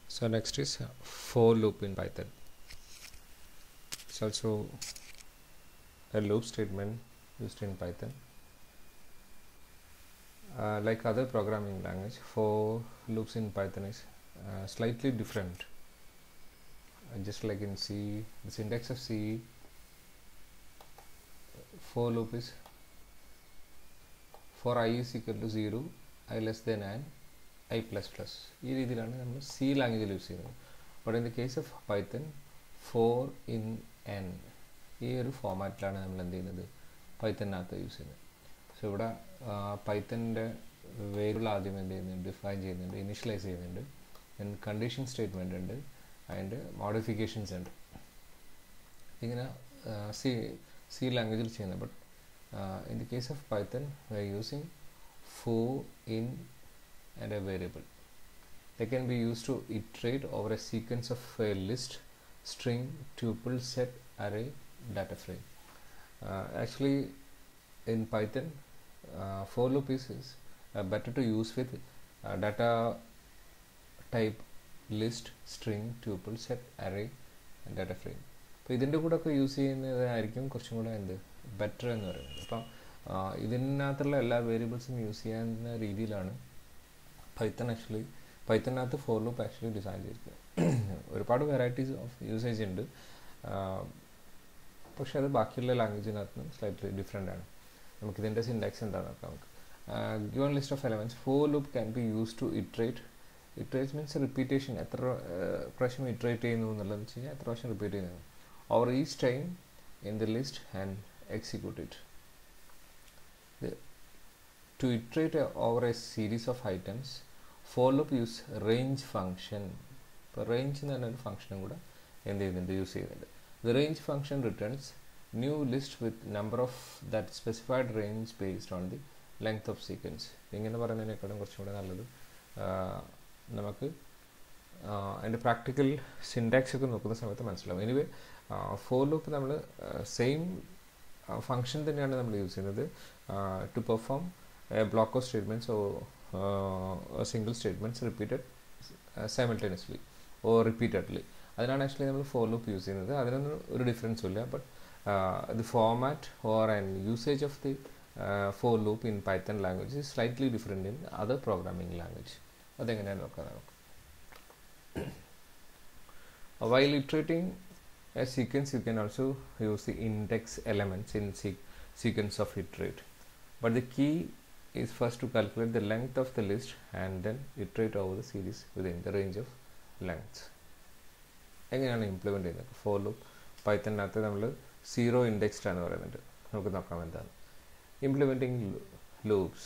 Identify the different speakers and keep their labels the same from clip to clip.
Speaker 1: So next is uh, for loop in Python. It's also a loop statement used in Python. Uh, like other programming language, for loops in Python is uh, slightly different. Uh, just like in C, the syntax of C, for loop is for i is equal to 0, i less than and I plus plus ഈ രീതിയിലാണ് നമ്മൾ C ലാംഗ്വേജിൽ use ചെയ്യുന്നത് but in the case of Python for in N ഈ ഒരു ഫോമാറ്റിലാണ് നമ്മൾ എന്ത് ചെയ്യുന്നത് പൈത്തനകത്ത് യൂസ് ചെയ്യുന്നത് സോ ഇവിടെ പൈത്തൻ്റെ വേരിയബിൾ ആദ്യം എന്ത് ചെയ്യുന്നുണ്ട് ഡിഫൈൻ ചെയ്യുന്നുണ്ട് ഇനിഷ്യലൈസ് ചെയ്യുന്നുണ്ട് ദെൻ കണ്ടീഷൻ സ്റ്റേറ്റ്മെൻ്റ് ഉണ്ട് അതിൻ്റെ മോഡിഫിക്കേഷൻസ് ഉണ്ട് ഇങ്ങനെ സി സി ലാംഗ്വേജിൽ ചെയ്യുന്നത് but in the case of Python we are using for in and a variable. They can be used to iterate over a sequence of a list, string, tuple, set, array, data frame. Uh, actually, in Python, uh, for loop is, is uh, better to use with uh, data type list, string, tuple, set, array, and data frame. അപ്പോൾ ഇതിൻ്റെ കൂടെ ഒക്കെ use ചെയ്യുന്നതായിരിക്കും കുറച്ചും കൂടെ എന്ത് better എന്ന് പറയുന്നത് അപ്പം ഇതിനകത്തുള്ള എല്ലാ വേരിയബിൾസും യൂസ് ചെയ്യാവുന്ന രീതിയിലാണ് പൈത്തൺ ആക്ച്വലി പൈത്തനകത്ത് ഫോർ ലൂപ്പ് ആക്ച്വലി ഡിസൈൻ ചെയ്തിരിക്കുന്നത് ഒരുപാട് വെറൈറ്റീസ് ഓഫ് യൂസേജ് ഉണ്ട് പക്ഷെ അത് ബാക്കിയുള്ള ലാംഗ്വേജിനകത്ത് സ്ലൈറ്റ്ലി ഡിഫറെൻ്റ് ആണ് നമുക്കിതിൻ്റെ സിൻഡാക്സ് എന്താണെന്ന് നോക്കാം നമുക്ക് given list of elements for loop can be use to iterate iterate means repetition എത്ര പ്രാവശ്യം ഇട്രേറ്റ് ചെയ്യുന്നു എന്നുള്ളതെന്ന് വെച്ച് കഴിഞ്ഞാൽ എത്ര പ്രാവശ്യം റിപ്പീറ്റ് ചെയ്യുന്നു over each time in the list and execute it to iterate over a series of items for loop use range function ഇപ്പോൾ range എന്ന് പറഞ്ഞൊരു ഫംഗ്ഷനും കൂടെ എന്ത് ചെയ്യുന്നുണ്ട് യൂസ് ചെയ്യുന്നുണ്ട് the range function returns new list with number of that specified range based on the length of sequence ഇങ്ങനെ പറയുന്നതിനേക്കാളും കുറച്ചും കൂടെ നല്ലത് നമുക്ക് അതിൻ്റെ പ്രാക്ടിക്കൽ സിൻടാക്സ് ഒക്കെ നോക്കുന്ന സമയത്ത് മനസ്സിലാവും എനിവേ ഫോർ ലൂപ്പ് നമ്മൾ സെയിം ഫംഗ്ഷൻ തന്നെയാണ് നമ്മൾ യൂസ് ചെയ്യുന്നത് to perform a block of statements or uh, a single statements repeated uh, simultaneously or repeatedly അതിനാണ് ആക്ച്വലി നമ്മൾ ഫോർ ലൂപ്പ് യൂസ് ചെയ്യുന്നത് അതിനൊന്നും ഒരു ഡിഫറൻസും ഇല്ല but the format or and usage of the for loop in Python language is slightly different in other programming language അതെങ്ങനെയാണ് നോക്കാം നമുക്ക് while iterating a sequence you can also use the index elements in sequence of iterate but the key is first to calculate the length of the list and then iterate over the series within the range of lengths എങ്ങനെയാണ് implement ചെയ്യുന്നത് for loop പൈത്തനകത്ത് നമ്മൾ zero indexed ആണ് പറയുന്നുണ്ട് നമുക്ക് നോക്കാം എന്താണ് implementing loops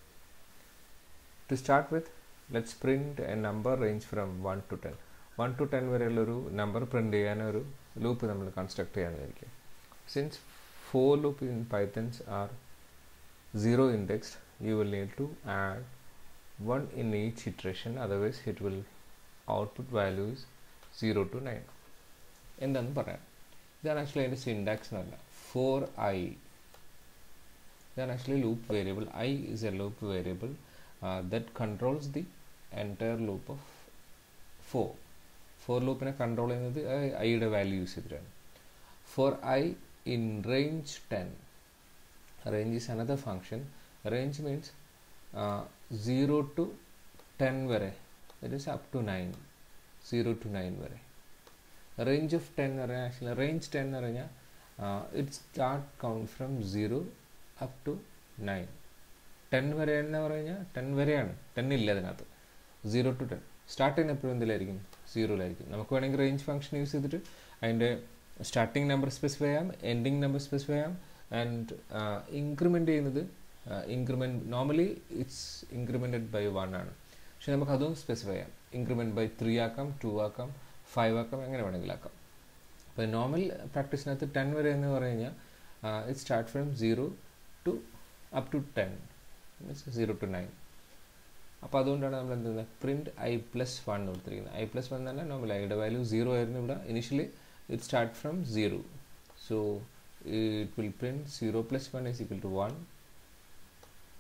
Speaker 1: to start with let's print a number range from one to ten one to ten വരെയുള്ളൊരു നമ്പർ പ്രിൻറ്റ് ചെയ്യാനൊരു ലൂപ്പ് നമ്മൾ കൺസ്ട്രക്ട് ചെയ്യാനായിരിക്കും since for loop in Pythons are zero indexed you will need to add one in each iteration otherwise it will output value is 0 to 9 എന്താണെന്ന് പറയാം ഇതാണ് actually അതിൻ്റെ syntax എന്നല്ല for I ഇതാണ് actually loop variable I is a loop variable that controls the entire loop of for for ലൂപ്പിനെ control ചെയ്യുന്നത് ഐയുടെ value use ചെയ്തിട്ടാണ് for I in range ten range is another function range means uh, 0 to 10 vare that is up to 9 0 to 9 vare range of 10 vare actually range 10 എന്ന് പറഞ്ഞാൽ it start count from 0 up to 9 ten വരെ എന്ന് പറഞ്ഞാൽ ten വരെയാണ് ten ഇല്ല അതിനകത്ത് zero to ten start ചെയ്യുന്ന എപ്പോഴും എന്തിലായിരിക്കും സീറോയിലായിരിക്കും നമുക്ക് വേണമെങ്കിൽ റേഞ്ച് ഫംഗ്ഷൻ യൂസ് ചെയ്തിട്ട് അതിൻ്റെ സ്റ്റാർട്ടിംഗ് നമ്പർ സ്പെസിഫൈ ചെയ്യാം എൻഡിങ് നമ്പർ സ്പെസിഫൈ ചെയ്യാം ആൻഡ് ഇൻക്രിമെൻ്റ് ചെയ്യുന്നത് increment normally it's incremented by one ആണ് പക്ഷെ നമുക്ക് അതും സ്പെസിഫൈ ചെയ്യാം ഇൻക്രിമെൻറ്റ് ബൈ ത്രീ ആക്കാം ടു ആക്കാം ഫൈവ് ആക്കാം എങ്ങനെ വേണമെങ്കിലും ആക്കാം അപ്പോൾ നോർമൽ പ്രാക്ടീസിനകത്ത് ടെൻ വരെ എന്ന് പറഞ്ഞു കഴിഞ്ഞാൽ it start from zero to up to ten means zero to nine അപ്പോൾ അതുകൊണ്ടാണ് നമ്മൾ എന്ത് ചെയ്യുന്നത് പ്രിൻറ്റ് ഐ പ്ലസ് വൺ കൊടുത്തിരിക്കുന്നത് ഐ പ്ലസ് വൺ തന്നെ നോർമൽ ഐയുടെ വാല്യൂ സീറോ ആയിരുന്നു ഇവിടെ initially it start from zero so it will print 0 plus 1 is equal to 1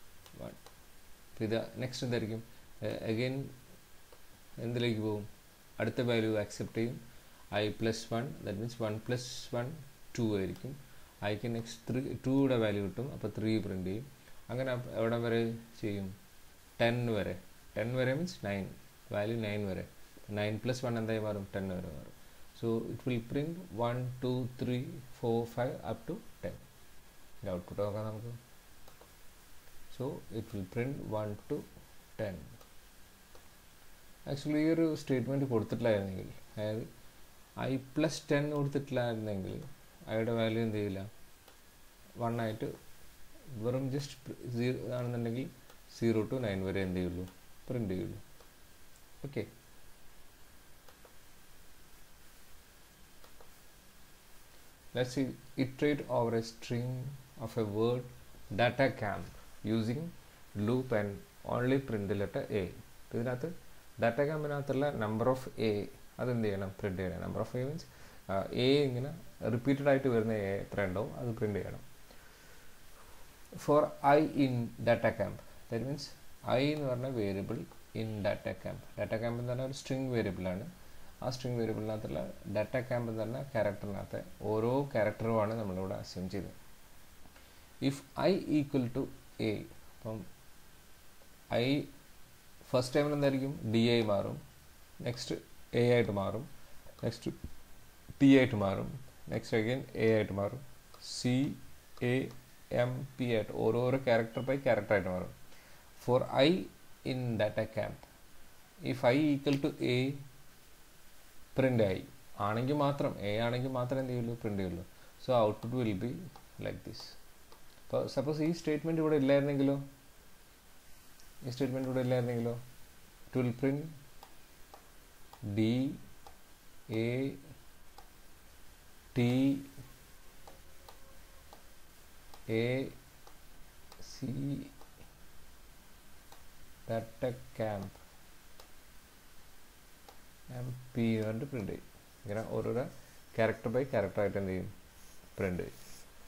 Speaker 1: 1 ഇത് നെക്സ്റ്റ് എന്തായിരിക്കും അഗെയിൻ എന്തിലേക്ക് പോകും അടുത്ത വാല്യൂ ആക്സെപ്റ്റ് ചെയ്യും I plus one that means one plus one two ആയിരിക്കും ഐക്ക് നെക്സ്റ്റ് ത്രീ ടൂയുടെ വാല്യൂ കിട്ടും അപ്പോൾ ത്രീ പ്രിൻ്റ് ചെയ്യും അങ്ങനെ എവിടെ വരെ ചെയ്യും ടെൻ വരെ ടെൻ വരെ മീൻസ് നയൻ വാല്യൂ നയൻ വരെ നയൻ പ്ലസ് വൺ എന്തായി മാറും ടെൻ വരെ മാറും so it will print one two three four five up to ten ഇതിൻ്റെ ഔട്ട്പുട്ട് നോക്കാം നമുക്ക് so it will print one to ten actually ഈ ഒരു സ്റ്റേറ്റ്മെൻറ്റ് കൊടുത്തിട്ടില്ലായിരുന്നെങ്കിൽ അതായത് ഐ പ്ലസ് ടെൻ കൊടുത്തിട്ടില്ലായിരുന്നെങ്കിൽ ഐയുടെ വാല്യൂ എന്ത് ചെയ്യില്ല വൺ ആയിട്ട് വെറും ജസ്റ്റ് സീറോ ആണെന്നുണ്ടെങ്കിൽ സീറോ ടു നയൻ വരെ എന്ത് ചെയ്യുള്ളൂ പ്രിൻ്റ് ചെയ്യുള്ളൂ okay let's see iterate over a string of a word data camp using loop and only print letter a ഇതിനകത്ത് ഡാറ്റ ക്യാമ്പിനകത്തുള്ള നമ്പർ ഓഫ് എ അതെന്ത് ചെയ്യണം പ്രിന്റ് ചെയ്യണം number of A means A ഇങ്ങനെ റിപ്പീറ്റഡ് ആയിട്ട് വരുന്ന A എത്ര ഉണ്ടോ അത് പ്രിന്റ് ചെയ്യണം for I in data camp that means I എന്ന് പറഞ്ഞ variable in data camp data camp എന്ന് പറഞ്ഞാൽ ഒരു സ്ട്രിങ് വേരിയബിളാണ് ആ സ്ട്രിങ് വേരിയബിളിനകത്തുള്ള ഡാറ്റ ക്യാമ്പ് എന്ന് പറഞ്ഞ ക്യാരക്ടറിനകത്ത് ഓരോ ക്യാരക്ടറുമാണ് നമ്മളിവിടെ അസ്യൂം ചെയ്തത് if I equal to A അപ്പം ഐ ഫസ്റ്റ് ടൈമിൽ എന്തായിരിക്കും ഡി ആയി മാറും നെക്സ്റ്റ് എ ആയിട്ട് മാറും നെക്സ്റ്റ് ടി ആയിട്ട് മാറും നെക്സ്റ്റ് അഗൈൻ എ ആയിട്ട് മാറും സി എ എം പി ആയിട്ട് ഓരോരോ ക്യാരക്ടർ ബൈ ക്യാരക്ടർ ആയിട്ട് മാറും for I in data camp if I equal to A print ആയി ആണെങ്കിൽ മാത്രം എ ആണെങ്കിൽ മാത്രമേ എന്ത് ചെയ്യുള്ളൂ പ്രിൻ്റ് ചെയ്യുള്ളൂ so output will be like this അപ്പോൾ സപ്പോസ് ഈ സ്റ്റേറ്റ്മെൻറ്റ് ഇവിടെ ഇല്ലായിരുന്നെങ്കിലോ ഈ സ്റ്റേറ്റ്മെൻറ്റ് ഇവിടെ ഇല്ലായിരുന്നെങ്കിലോ it will print D A T A C data camp M P പറഞ്ഞിട്ട് പ്രിൻ്റ് ചെയ്യും ഇങ്ങനെ ഓരോരോ ക്യാരക്ടർ ബൈ ക്യാരക്ടർ ആയിട്ട് എന്ത് ചെയ്യും പ്രിൻ്റ് ചെയ്യും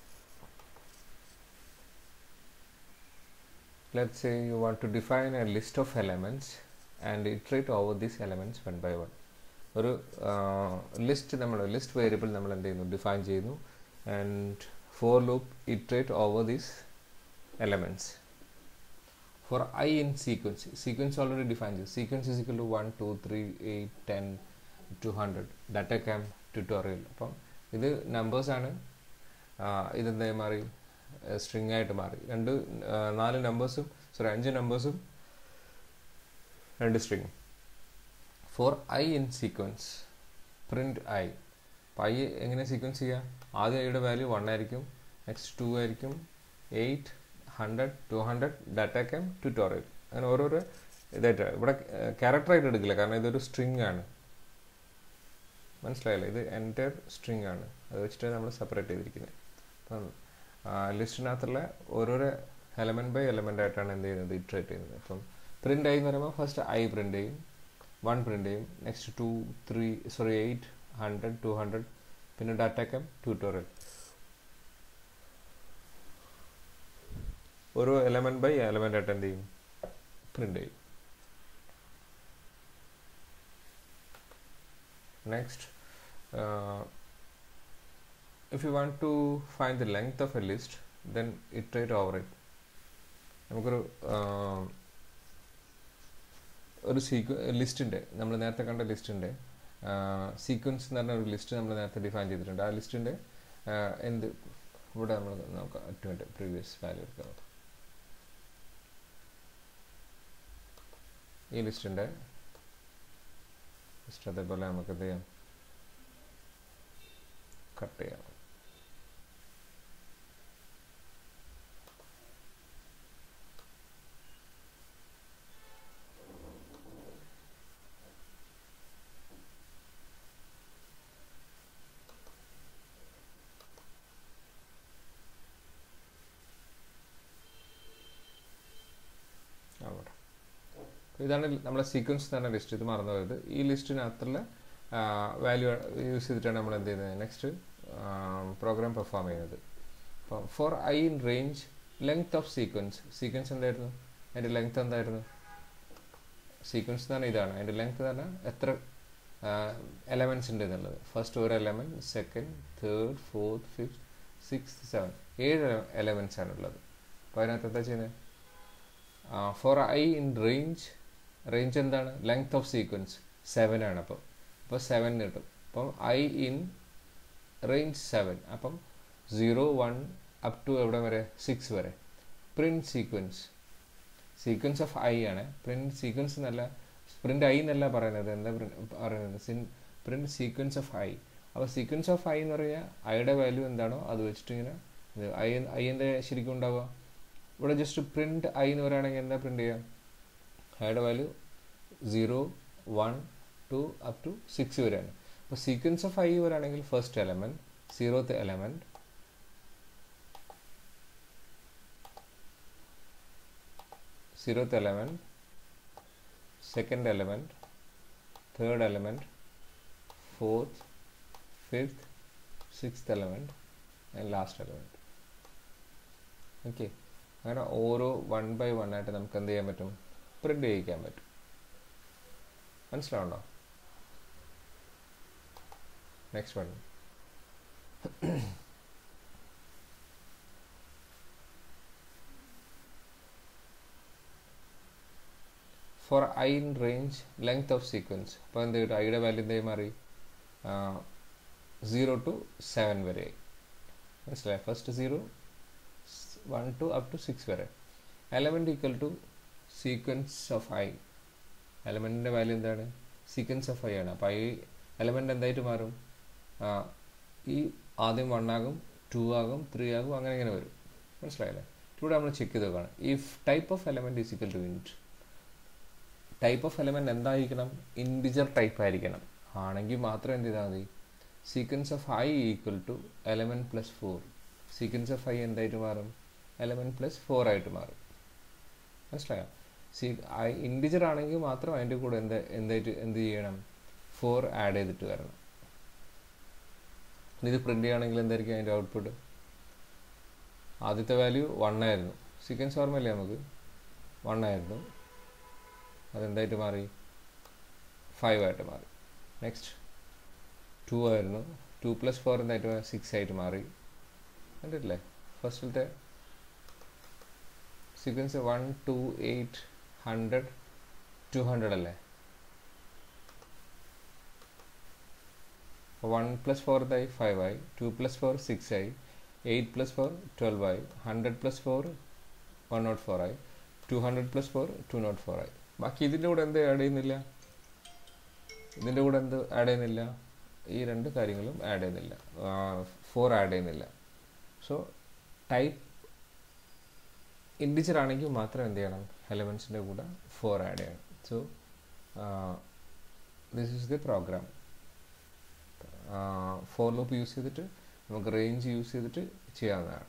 Speaker 1: let's say you want to define a list of elements and iterate over these elements one by one ഒരു list നമ്മൾ ലിസ്റ്റ് വേരിയബിൾ നമ്മൾ എന്ത് ചെയ്യുന്നു ഡിഫൈൻ ചെയ്യുന്നു and for loop iterate over these elements for I in sequence sequence already define ചെയ്തു sequence is equal to one two three eight ten two hundred data camp tutorial അപ്പം ഇത് നമ്പേഴ്സാണ് ഇതെന്തായി മാറി string ആയിട്ട് മാറി രണ്ട് നാല് നമ്പേഴ്സും സോറി അഞ്ച് നമ്പേഴ്സും രണ്ട് string for I in sequence print I അപ്പോൾ ഐ എങ്ങനെ സീക്വൻസ് ചെയ്യുക ആദ്യം ഐയുടെ വാല്യൂ വൺ ആയിരിക്കും നെക്സ്റ്റ് ടു ആയിരിക്കും eight hundred two hundred data camp tutorial അങ്ങനെ ഓരോരോ ഇതായിട്ട് ഇവിടെ ക്യാരക്ടറായിട്ട് എടുക്കില്ല കാരണം ഇതൊരു സ്ട്രിങ് ആണ് മനസ്സിലായില്ലേ ഇത് എൻ്റർ സ്ട്രിങ് ആണ് അത് വെച്ചിട്ട് നമ്മൾ സെപ്പറേറ്റ് ചെയ്തിരിക്കുന്നത് അപ്പം ലിസ്റ്റിനകത്തുള്ള ഓരോരോ എലമെൻറ്റ് ബൈ എലമെൻ്റ് ആയിട്ടാണ് എന്ത് ചെയ്യുന്നത് ഇറ്ററേറ്റ് ചെയ്യുന്നത് അപ്പം പ്രിൻ്റ് ആയി എന്ന് പറയുമ്പോൾ ഫസ്റ്റ് ഐ പ്രിൻ്റ് ചെയ്യും വൺ പ്രിൻ്റ് ചെയ്യും next two three sorry eight hundred two hundred പിന്നെ ഡാറ്റ ക്യാം ട്യൂട്ടോറിയൽ ഓരോ എലമെൻറ്റ് ബൈ എലമെൻ്റ് ആയിട്ട് എന്ത് ചെയ്യും പ്രിൻ്റ് ചെയ്യും next if you want to find the length of a list then iterate over it നമുക്കൊരു ഒരു സീക്വ ലിസ്റ്റിൻ്റെ നമ്മൾ നേരത്തെ കണ്ട ലിസ്റ്റിൻ്റെ സീക്വൻസ് എന്ന് പറഞ്ഞ ഒരു ലിസ്റ്റ് നമ്മൾ നേരത്തെ ഡിഫൈൻ ചെയ്തിട്ടുണ്ട് ആ ലിസ്റ്റിൻ്റെ എന്ത് ഇവിടെ നമ്മൾ നോക്കാം അറ്റുമായിട്ട് പ്രീവിയസ് വാല്യൂ എടുക്കാം ഈ ലിസ്റ്റിൻ്റെ ലിസ്റ്റ് അതേപോലെ നമുക്ക് എന്ത് ചെയ്യാം കട്ട് ചെയ്യാം അവിടെ ഇതാണ് നമ്മുടെ സീക്വൻസ് എന്ന് പറഞ്ഞ ലിസ്റ്റ് ഇത് മറന്നു പോയത് ഈ ലിസ്റ്റിനകത്തുള്ള വാല്യൂ യൂസ് ചെയ്തിട്ടാണ് നമ്മൾ എന്ത് ചെയ്യുന്നത് നെക്സ്റ്റ് പ്രോഗ്രാം പെർഫോം ചെയ്യുന്നത് അപ്പോൾ for I in range length of sequence sequence എന്തായിരുന്നു അതിൻ്റെ ലെങ്ത് എന്തായിരുന്നു സീക്വൻസ് എന്ന് പറഞ്ഞാൽ ഇതാണ് അതിൻ്റെ ലെങ്ത് എന്ന് പറഞ്ഞാൽ എത്ര എലമെൻസിൻ്റെ എന്നുള്ളത് ഫസ്റ്റ് ഒരു element second third fourth fifth six seven ഏഴ് എലമെൻറ്റ്സ് ആണുള്ളത് അപ്പോൾ അതിനകത്ത് എന്താ ചെയ്യുന്നത് for I in range range എന്താണ് ലെങ്ത് ഓഫ് സീക്വൻസ് സെവൻ ആണ് അപ്പോൾ അപ്പോൾ സെവൻ കിട്ടും അപ്പം ഐ ഇൻ റേഞ്ച് സെവൻ അപ്പം സീറോ വൺ അപ് ടു എവിടെ വരെ സിക്സ് വരെ print sequence sequence of I ആണ് പ്രിൻറ്റ് സീക്വൻസ് എന്നല്ല പ്രിൻറ്റ് ഐ എന്നല്ല പറയുന്നത് എന്താ പറയുന്നത് സിൻ പ്രിൻറ്റ് സീക്വൻസ് ഓഫ് ഐ അപ്പോൾ സീക്വൻസ് ഓഫ് ഐ എന്ന് പറഞ്ഞാൽ ഐയുടെ വാല്യൂ എന്താണോ അത് വെച്ചിട്ട് ഇങ്ങനെ ഐ ഐ എന്താ ശരിക്കും ഉണ്ടാവുക ഇവിടെ ജസ്റ്റ് പ്രിൻറ്റ് ഐ എന്ന് പറയുകയാണെങ്കിൽ എന്താ പ്രിൻറ്റ് ചെയ്യുക ഐയുടെ value zero one two up to six വരെയാണ് അപ്പോൾ സീക്വൻസ് ഓഫ് ഐ വരാണെങ്കിൽ first element zeroth element zeroth element second element third element fourth fifth sixth element and last element ഓക്കെ അങ്ങനെ ഓരോ വൺ ബൈ വൺ ആയിട്ട് നമുക്ക് എന്ത് ചെയ്യാൻ പറ്റും പ്രിൻ്റ് ചെയ്യിക്കാൻ പറ്റും മനസ്സിലാവുണ്ടോ next one for I in range length of sequence അപ്പോൾ എന്ത് കിട്ടും ഐയുടെ വാല്യൂ എന്തായി മാറി സീറോ ടു സെവൻ വരെ മനസ്സിലായി first zero one two up to six വരെ element equal to sequence of I എലമെൻറ്റിൻ്റെ വാല്യൂ എന്താണ് സീക്വൻസ് ഓഫ് ഐ ആണ് അപ്പോൾ ഐ എലമെൻറ്റ് എന്തായിട്ട് മാറും ഈ ആദ്യം വൺ ആകും ടു ആകും ത്രീ ആകും അങ്ങനെ ഇങ്ങനെ വരും മനസ്സിലായല്ലേ ഇവിടെ നമ്മൾ ചെക്ക് ചെയ്ത് നോക്കുകയാണ് if type of element is equal to int type of element എന്തായിരിക്കണം ഇൻഡിജർ ടൈപ്പ് ആയിരിക്കണം ആണെങ്കിൽ മാത്രം എന്ത് ചെയ്താൽ മതി sequence of I equal to element plus four sequence of I എന്തായിട്ട് മാറും എലമെൻറ്റ് പ്ലസ് ഫോർ ആയിട്ട് മാറും മനസ്സിലായോ സീ ഐ ഇൻഡിജർ ആണെങ്കിൽ മാത്രം അതിൻ്റെ കൂടെ എന്താ എന്തായിട്ട് എന്ത് ചെയ്യണം ഫോർ ആഡ് ചെയ്തിട്ട് വരണം ഇത് പ്രിൻ്റ് ചെയ്യുകയാണെങ്കിൽ എന്തായിരിക്കും അതിൻ്റെ ഔട്ട്പുട്ട് ആദ്യത്തെ വാല്യൂ വൺ ആയിരുന്നു സീക്വൻസ് ഓർമ്മയില്ലേ നമുക്ക് വൺ ആയിരുന്നു അതെന്തായിട്ട് മാറി ഫൈവ് ആയിട്ട് മാറി നെക്സ്റ്റ് ടു ആയിരുന്നു ടു പ്ലസ് ഫോർ എന്തായിട്ട് സിക്സ് ആയിട്ട് മാറി കണ്ടിട്ടില്ലേ ഫസ്റ്റിലത്തെ sequence one two eight hundred two hundred അല്ലേ വൺ പ്ലസ് ഫോർ എന്തായി ഫൈവ് ആയി ടു പ്ലസ് ഫോർ സിക്സ് ആയി എയ്റ്റ് പ്ലസ് ഫോർ ട്വൽവ് ആയി hundred plus four one nought four ആയി two hundred plus four two nought four ആയി ബാക്കി ഇതിൻ്റെ കൂടെ എന്ത് ആഡ് ചെയ്യുന്നില്ല ഇതിൻ്റെ കൂടെ എന്ത് ആഡ് ചെയ്യുന്നില്ല ഈ രണ്ട് കാര്യങ്ങളും ആഡ് ചെയ്യുന്നില്ല ഫോർ ആഡ് ചെയ്യുന്നില്ല സോ ടൈപ്പ് ഇൻഡിജർ ആണെങ്കിൽ മാത്രം എന്ത് ചെയ്യണം എലമെൻസിൻ്റെ കൂടെ ഫോർ ആഡ് ചെയ്യണം so this is the program for loop use ചെയ്തിട്ട് നമുക്ക് റേഞ്ച് യൂസ് ചെയ്തിട്ട് ചെയ്യാവുന്നതാണ്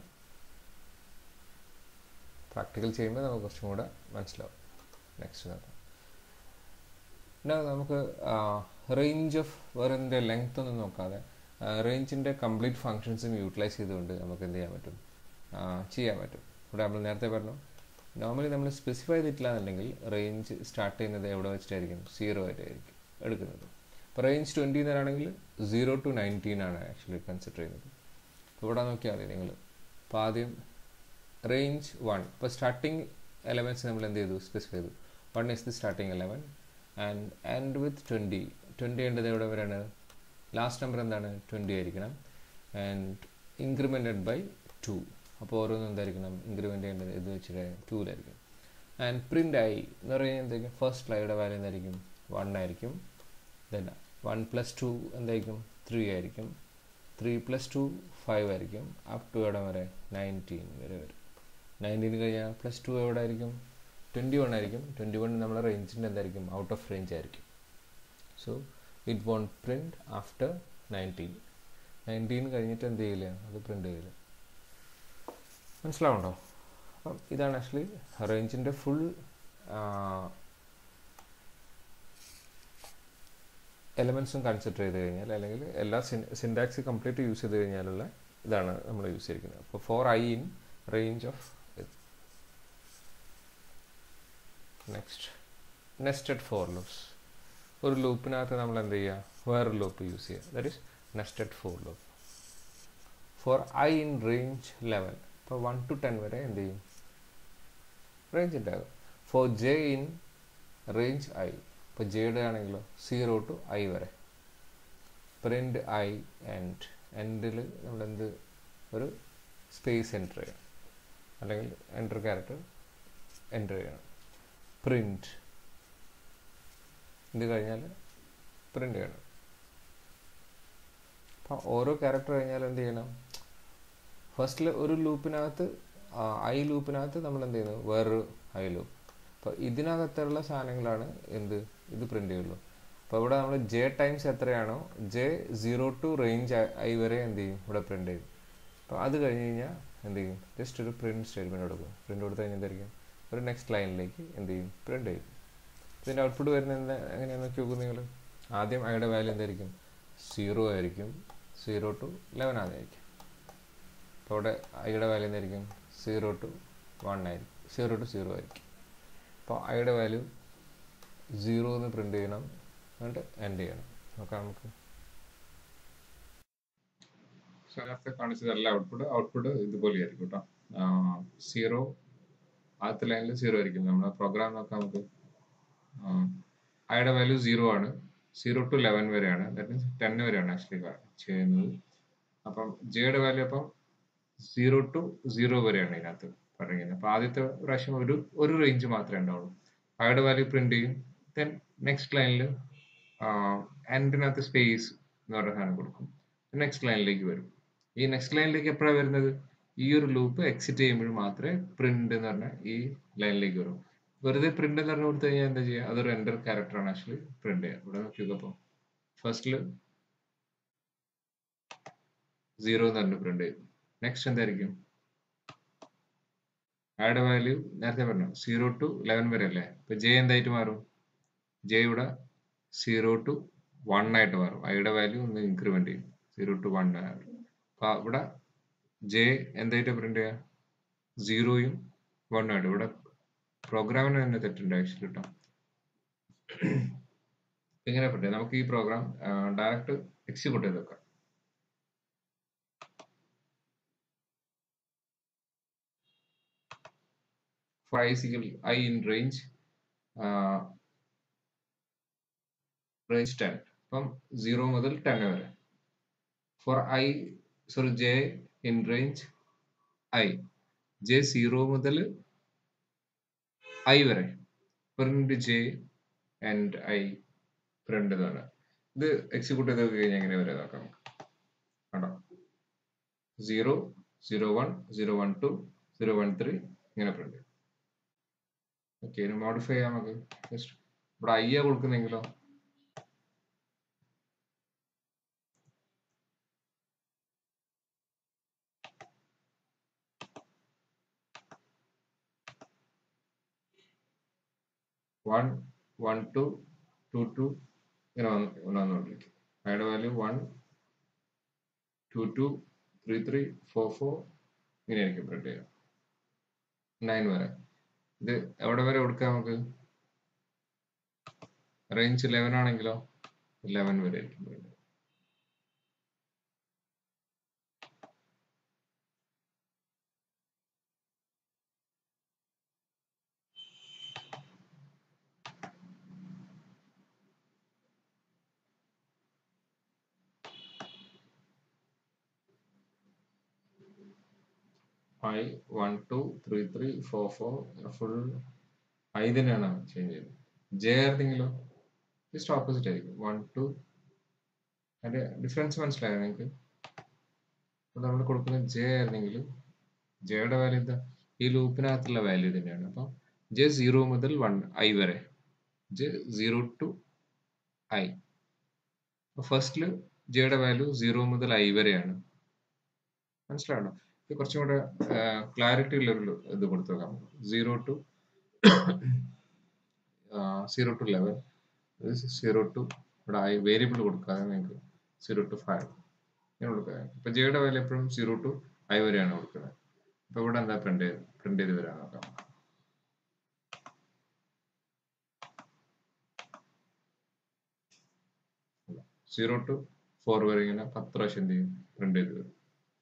Speaker 1: പ്രാക്ടിക്കൽ ചെയ്യുമ്പോൾ നമുക്ക് കുറച്ചും കൂടെ മനസ്സിലാവും നെക്സ്റ്റ് നോക്കാം പിന്നെ നമുക്ക് റേഞ്ച് ഓഫ് വേറെ ലെങ്ത് ഒന്നും നോക്കാതെ റേഞ്ചിൻ്റെ കംപ്ലീറ്റ് ഫങ്ഷൻസും യൂട്ടിലൈസ് ചെയ്തുകൊണ്ട് നമുക്ക് എന്ത് ചെയ്യാൻ പറ്റും ചെയ്യാൻ പറ്റും ഇവിടെ നമ്മൾ നേരത്തെ പറഞ്ഞു നോർമലി നമ്മൾ സ്പെസിഫൈ ചെയ്തിട്ടില്ല എന്നുണ്ടെങ്കിൽ റേഞ്ച് സ്റ്റാർട്ട് ചെയ്യുന്നത് എവിടെ വെച്ചിട്ടായിരിക്കും സീറോ ആയിട്ടായിരിക്കും എടുക്കുന്നത് ഇപ്പോൾ റേഞ്ച് ട്വൻറ്റി എന്നാണെങ്കിൽ സീറോ ടു നയൻറ്റീൻ ആണ് ആക്ച്വലി കൺസിഡർ ചെയ്യുന്നത് അപ്പോൾ ഇവിടെ നോക്കിയാൽ മതി നിങ്ങൾ അപ്പോൾ ആദ്യം റേഞ്ച് വൺ ഇപ്പോൾ സ്റ്റാർട്ടിങ് എലമെൻറ്റ്സ് നമ്മൾ എന്ത് ചെയ്തു സ്പെസിഫൈ ചെയ്തു one is the starting eleven and and with twenty twenty വേണ്ടത് എവിടെ വരെയാണ് ലാസ്റ്റ് നമ്പർ എന്താണ് ട്വൻറ്റി ആയിരിക്കണം ആൻഡ് ഇൻക്രിമെൻറ്റഡ് ബൈ ടു അപ്പോൾ ഓരോന്നും എന്തായിരിക്കണം ഇൻക്രിമെൻ്റ് ചെയ്യേണ്ടത് ഇത് വെച്ചിട്ട് ടൂലായിരിക്കും ആൻഡ് പ്രിൻ്റ് ആയി എന്ന് പറയുന്നത് എന്തായിരിക്കും ഫസ്റ്റ് ലൈയുടെ വാല്യൂ എന്തായിരിക്കും വൺ ആയിരിക്കും ദെൻ വൺ പ്ലസ് ടു എന്തായിരിക്കും ത്രീ ആയിരിക്കും ത്രീ പ്ലസ് ടു ഫൈവ് ആയിരിക്കും അപ് ടു എവിടെ വരെ നയൻറ്റീൻ വരെ വരും നയൻറ്റീൻ കഴിഞ്ഞാൽ പ്ലസ് ടു എവിടെ ആയിരിക്കും ട്വൻറ്റി വൺ ആയിരിക്കും ട്വൻറ്റി വൺ നമ്മുടെ റേഞ്ചിൻ്റെ എന്തായിരിക്കും ഔട്ട് ഓഫ് റേഞ്ച് ആയിരിക്കും so it won't print after nineteen nineteen കഴിഞ്ഞിട്ട് എന്ത് ചെയ്യില്ല അത് പ്രിൻ്റ് ചെയ്യില്ല മനസ്സിലാവുണ്ടോ അപ്പം ഇതാണ് ആക്ച്വലി റേഞ്ചിൻ്റെ ഫുൾ എലമെൻസും കൺസിഡർ ചെയ്ത് കഴിഞ്ഞാൽ അല്ലെങ്കിൽ എല്ലാ സിൻഡാക്സ് കംപ്ലീറ്റ് യൂസ് ചെയ്ത് കഴിഞ്ഞാലുള്ള ഇതാണ് നമ്മൾ യൂസ് ചെയ്തിരിക്കുന്നത് അപ്പോൾ for I in range of next nested for loops ഒരു ലൂപ്പിനകത്ത് നമ്മൾ എന്ത് ചെയ്യുക വേറൊരു ലൂപ്പ് യൂസ് ചെയ്യുക that is nested for loop for I in range eleven ഇപ്പോൾ വൺ ടു ടെൻ വരെ എന്ത് ചെയ്യും റേഞ്ച് ഉണ്ടാകും for j in range i ഇപ്പോൾ ജെയുടെ ആണെങ്കിലോ സീറോ ടു ഐ വരെ പ്രിൻ്റ് ഐ എൻഡ് എൻഡിൽ നമ്മൾ എന്ത് ഒരു സ്പേസ് എൻ്റർ ചെയ്യണം അല്ലെങ്കിൽ എൻ്റർ ക്യാരക്ടർ എൻ്റർ ചെയ്യണം പ്രിൻ്റ് ഇത് കഴിഞ്ഞാൽ പ്രിൻ്റ് ചെയ്യണം അപ്പോൾ ഓരോ ക്യാരക്ടർ കഴിഞ്ഞാൽ എന്ത് ചെയ്യണം ഫസ്റ്റിൽ ഒരു ലൂപ്പിനകത്ത് ഐ ലൂപ്പിനകത്ത് നമ്മൾ എന്ത് ചെയ്യുന്നു വേറൊരു ഐ ലൂപ്പ് അപ്പോൾ ഇതിനകത്തുള്ള സാധനങ്ങളാണ് എന്ത് ഇത് പ്രിൻ്റ് ചെയ്യുള്ളൂ അപ്പോൾ ഇവിടെ നമ്മൾ ജെ ടൈംസ് എത്രയാണോ j zero to range i വരെ എന്ത് ചെയ്യും ഇവിടെ പ്രിൻ്റ് ചെയ്യും അപ്പോൾ അത് കഴിഞ്ഞ് കഴിഞ്ഞാൽ എന്ത് ചെയ്യും ജസ്റ്റ് ഒരു പ്രിൻറ്റ് സ്റ്റേറ്റ്മെൻറ്റ് കൊടുക്കും പ്രിൻ്റ് കൊടുത്ത് കഴിഞ്ഞാൽ എന്തായിരിക്കും ഒരു നെക്സ്റ്റ് ലൈനിലേക്ക് എന്ത് ചെയ്യും പ്രിൻ്റ് ചെയ്യും ഇതിൻ്റെ ഔട്ട്പുട്ട് വരുന്നത് എന്താ എങ്ങനെയാണെന്ന് നോക്കി നോക്കും നിങ്ങൾ ആദ്യം ഐയുടെ വാല്യൂ എന്തായിരിക്കും സീറോ ആയിരിക്കും സീറോ ടു ലെവൻ ആയിരിക്കും അപ്പോൾ ഇവിടെ ഐയുടെ വാല്യൂ എന്തായിരിക്കും സീറോ ടു വൺ ആയിരിക്കും സീറോ ടു സീറോ ആയിരിക്കും അപ്പോൾ ഐയുടെ വാല്യൂ സീറോ എന്ന് പ്രിൻ്റ് ചെയ്യണം എന്നിട്ട് എൻഡ് ചെയ്യണം നോക്കാം നമുക്ക്
Speaker 2: സോ നേരത്തെ കാണിച്ചതല്ല ഔട്ട്പുട്ട് ഔട്ട്പുട്ട് ഇതുപോലെയായിരിക്കും കേട്ടോ സീറോ ആദ്യത്തെ ലൈനിൽ സീറോ ആയിരിക്കും നമ്മുടെ പ്രോഗ്രാം നോക്കാം നമുക്ക് ഐയുടെ വാല്യൂ സീറോ ആണ് സീറോ ടു ലെവൻ വരെയാണ് ദാറ്റ് മീൻസ് ടെൻ വരെയാണ് ആക്ച്വലി ചെയ്യുന്നത് അപ്പം ജെയുടെ വാല്യൂ അപ്പം സീറോ ടു സീറോ വരെയാണ് ഇതിനകത്ത് പറയുന്നത് അപ്പൊ ആദ്യത്തെ പ്രാവശ്യം ഒരു ഒരു റേഞ്ച് മാത്രമേ ഉണ്ടാവുള്ളൂ ഐയുടെ വാല്യൂ പ്രിന്റ് ചെയ്യും ദെൻ നെക്സ്റ്റ് ലൈനിൽ എൻഡിനകത്ത് സ്പേസ് എന്ന് പറഞ്ഞ സാധനം കൊടുക്കും നെക്സ്റ്റ് ലൈനിലേക്ക് വരും ഈ നെക്സ്റ്റ് ലൈനിലേക്ക് എപ്പോഴാണ് വരുന്നത് ഈ ഒരു ലൂപ്പ് എക്സിറ്റ് ചെയ്യുമ്പോൾ മാത്രമേ പ്രിന്റ് എന്ന് പറഞ്ഞ ഈ ലൈനിലേക്ക് വരും വെറുതെ പ്രിന്റ് എന്ന് പറഞ്ഞു കൊടുത്തു കഴിഞ്ഞാൽ എന്താ ചെയ്യുക അതൊരു എൻ്റർ ക്യാരക്ടറാണ് ആക്ച്വലി പ്രിന്റ് ചെയ്യുക ഇവിടെ നോക്കിയപ്പോൾ ഫസ്റ്റിൽ സീറോ എന്ന് പറഞ്ഞ് പ്രിന്റ് ചെയ്യും നെക്സ്റ്റ് എന്തായിരിക്കും ആയുടെ വാല്യൂ നേരത്തെ പറഞ്ഞു സീറോ ടു ലെവൻ വരെ അല്ലേ ഇപ്പൊ ജെ എന്തായിട്ട് മാറും ജെ ഇവിടെ സീറോ ടു വൺ ആയിട്ട് മാറും ഐയുടെ വാല്യൂ ഒന്ന് ഇൻക്രിമെന്റ് ചെയ്യും സീറോ ടു വൺ അപ്പൊ ഇവിടെ ജെ എന്തായിട്ട് പ്രിന്റ് ചെയ്യാം സീറോയും വണ്ണും ആയിട്ട് ഇവിടെ പ്രോഗ്രാമിന് തന്നെ തെറ്റുണ്ട് ആക്ച്വലി കേട്ടോ ഇങ്ങനെ പറ്റേ നമുക്ക് ഈ പ്രോഗ്രാം ഡയറക്റ്റ് എക്സിക്യൂട്ട് ചെയ്ത് വെക്കാം for i is equal i in range uh, range 10 അപ്പം 0 മുതൽ 10 വരെ for i sorry j in range i j 0 മുതൽ i വരെ print j and i print എന്നാണ് ഇത് എക്സിക്യൂട്ട് ചെയ്ത് കഴിഞ്ഞാൽ എങ്ങനെ വരെ നോക്കാം കണ്ടോ zero zero one zero one two zero one three ഇങ്ങനെ പ്രിന്റ് ചെയ്യും ഓക്കെ ഇനി മോഡിഫൈ ചെയ്യാം നമുക്ക് ജസ്റ്റ് ഇവിടെ ഐ ആ കൊടുക്കുന്നെങ്കിലോ one one two two two ഇങ്ങനെ വന്ന് വന്നുകൊണ്ടിരിക്കും ഐയുടെ value one two two three three four four ഇങ്ങനെയായിരിക്കും പ്രിന്റ് ചെയ്യുക നയൻ വരെ ഇത് എവിടെ വരെ കൊടുക്കാം നമുക്ക് റേഞ്ച് ലെവൻ ആണെങ്കിലോ ലെവൻ വരെ ആയിരിക്കും വേണ്ടത് i one two three three four four full i തന്നെയാണ് ചേഞ്ച് ചെയ്തത് ജെ ആയിരുന്നെങ്കിലോ ജസ്റ്റ് ഓപ്പോസിറ്റ് ആയിരിക്കും വൺ ടു അതിന്റെ ഡിഫറൻസ് മനസ്സിലായോ നിങ്ങൾക്ക് അപ്പോൾ നമ്മൾ കൊടുക്കുന്ന ജെ ആയിരുന്നെങ്കിൽ ജെയുടെ വാല്യൂ എന്താ ഈ ലൂപ്പിനകത്തുള്ള വാല്യൂ തന്നെയാണ് അപ്പം ജെ സീറോ മുതൽ വൺ ഐ വരെ ജെ സീറോ ടു ഐ ഫസ്റ്റില് ജെയുടെ വാല്യൂ സീറോ മുതൽ ഐ വരെയാണ് മനസ്സിലാണോ ഇത് കുറച്ചും കൂടെ ക്ലാരിറ്റി ഉള്ളൊരു ഇത് കൊടുത്തു നോക്കാം zero to zero to eleven zero to ഇവിടെ ഐ വേരിയബിൾ കൊടുക്കാതെ നിങ്ങൾക്ക് സീറോ ടു ഫൈവ് ഇങ്ങനെ കൊടുക്കുക ഇപ്പൊ ജെയുടെ വാല്യൂ എപ്പോഴും സീറോ ടു ഐ വരെയാണ് കൊടുക്കുന്നത് അപ്പൊ ഇവിടെ എന്താ പ്രിന്റ് ചെയ്ത് പ്രിന്റ് ചെയ്ത് വരാൻ നോക്കാം സീറോ ടു ഫോർ വരെ ഇങ്ങനെ പത്ത് പ്രാവശ്യം എന്ത് ചെയ്യും പ്രിന്റ് ചെയ്ത് വരും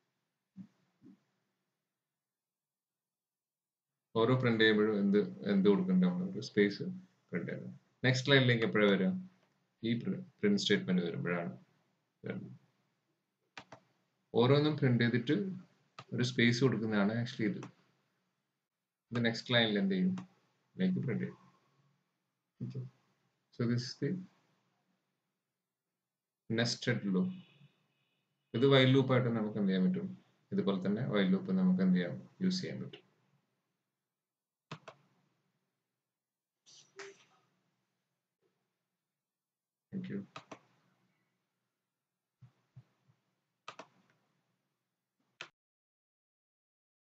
Speaker 2: ഓരോ പ്രിന്റ് ചെയ്യുമ്പോഴും എന്ത് എന്ത് കൊടുക്കണ്ട നമ്മൾ സ്പേസ് പ്രിന്റ് ചെയ്യണം നെക്സ്റ്റ് ലൈനിലേക്ക് എപ്പോഴാണ് വരിക ഈ പ്രിന്റ് സ്റ്റേറ്റ്മെന്റ് വരുമ്പോഴാണ് വരുന്നത് ഓരോന്നും പ്രിന്റ് ചെയ്തിട്ട് ഒരു സ്പേസ് കൊടുക്കുന്നതാണ് ആക്ച്വലി ഇത് ഇത് നെക്സ്റ്റ് ലൈനിൽ എന്ത് ചെയ്യും ഇതിലേക്ക് പ്രിന്റ് ചെയ്യും okay so this the nested loop ഇത് വൈൽ ലൂപ്പായിട്ട് നമുക്ക് എന്ത് ചെയ്യാൻ പറ്റും ഇതുപോലെ തന്നെ വൈൽ ലൂപ്പ് നമുക്ക് എന്ത് ചെയ്യാം യൂസ് ചെയ്യാൻ പറ്റും Thank you.